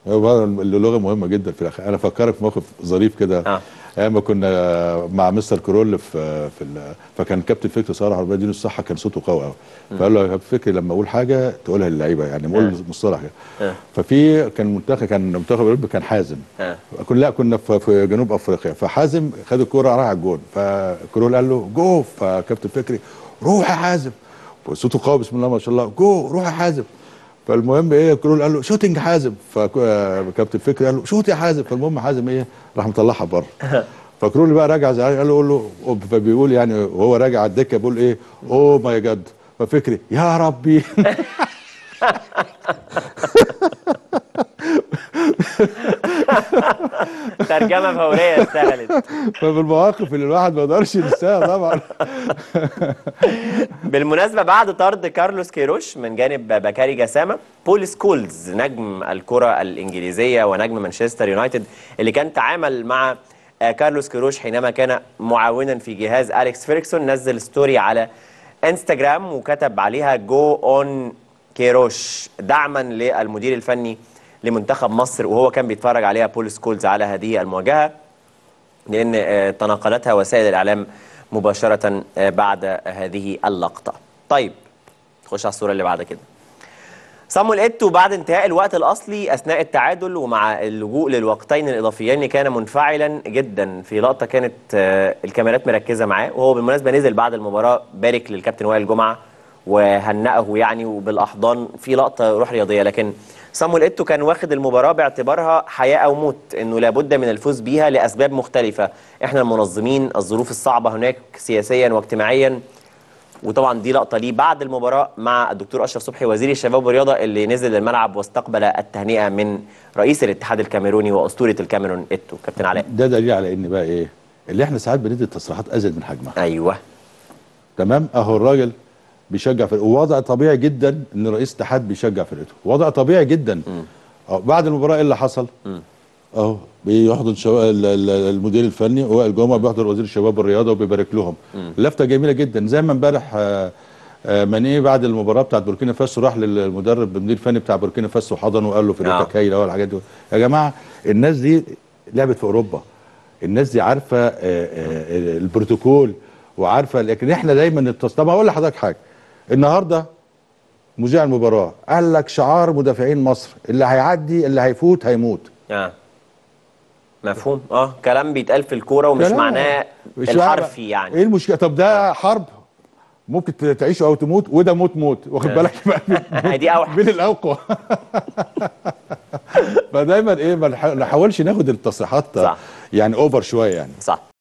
هو اللغه مهمه جدا في الاخر انا فكرك في موقف ظريف كده آه. ايام ما كنا مع مستر كرول في في ال... فكان كابتن فكري صالح ربنا يديله الصحه كان صوته قوي قوي فقال له يا كابتن فكري لما اقول حاجه تقولها للعيبه يعني بقول مصطلح كده آه. ففي كان منتخب كان منتخب الاولمبي كان حازم آه. كنا لا كنا في, في جنوب افريقيا فحازم خد الكوره راح على الجون فكرول قال له جو فكابتن فكري روح يا حازم صوته قوي بسم الله ما شاء الله جو روح يا حازم فالمهم ايه كرول قال له شوتنج حازم فكابتن فكري قال له شوت يا حازم فالمهم حازم ايه راح مطلعها بره فكرول بقى راجع زعلان قال له قول له فبيقول يعني وهو راجع على الدكه بيقول ايه اوه ماي جاد ففكري يا ربي ترجمه فوريه اشتغلت ففي المواقف اللي الواحد ما يقدرش ينساها طبعا بالمناسبه بعد طرد كارلوس كيروش من جانب بكاري جسامه بول سكولز نجم الكره الانجليزيه ونجم مانشستر يونايتد اللي كان تعامل مع آه، كارلوس كيروش حينما كان معاونا في جهاز اليكس فيركسون نزل ستوري على انستجرام وكتب عليها جو اون كيروش دعما للمدير الفني لمنتخب مصر وهو كان بيتفرج عليها بول سكولز على هذه المواجهه لان آه، تناقلتها وسائل الاعلام مباشره آه، بعد هذه اللقطه. طيب نخش على الصوره اللي بعد كده. صامويل ايتو بعد انتهاء الوقت الاصلي اثناء التعادل ومع اللجوء للوقتين الاضافيين كان منفعلا جدا في لقطه كانت آه، الكاميرات مركزه معاه وهو بالمناسبه نزل بعد المباراه بارك للكابتن وائل جمعه وهنأه يعني وبالاحضان في لقطه روح رياضيه لكن صامويل ايتو كان واخد المباراه باعتبارها حياه او موت انه لابد من الفوز بيها لاسباب مختلفه احنا المنظمين الظروف الصعبه هناك سياسيا واجتماعيا وطبعا دي لقطه ليه بعد المباراه مع الدكتور اشرف صبحي وزير الشباب والرياضه اللي نزل الملعب واستقبل التهنئه من رئيس الاتحاد الكاميروني واسطوره الكاميرون ايتو كابتن علاء ده دليل على ان بقى ايه اللي احنا ساعات بندي تصريحات ازيد من حجمها ايوه تمام اهو الراجل بيشجع فرقته ووضع طبيعي جدا ان رئيس اتحاد بيشجع فرقته وضع طبيعي جدا أه بعد المباراه ايه اللي حصل اهو بيحضن شو... ال- ال- المدير الفني وائل جمعه بيحضر وزير الشباب والرياضه وبيبارك لهم لفته جميله جدا زي ما امبارح آه، آه، ماني بعد المباراه بتاعت بوركينا فاسو راح للمدرب المدير الفني بتاع بوركينا فاسو حضنه وقال له آه. فرقتك هايله والحاجات دي يا جماعه الناس دي لعبت في اوروبا الناس دي عارفه آه، آه، البروتوكول وعارفه لكن احنا دايما التص... طب هقول لحضرتك حاجه النهارده مذيع المباراه قال لك شعار مدافعين مصر اللي هيعدي اللي هيفوت هيموت اه مفهوم اه كلام بيتقال في الكوره ومش كلام. معناه مش الحرفي ايه يعني المشكله طب ده حرب ممكن ت- تعيش او تموت وده موت موت واخد بالك بقى دي اوحش بين الاقوى فدايما ايه ما نح- نحاولش ناخد التصريحات صح. يعني اوفر شويه يعني صح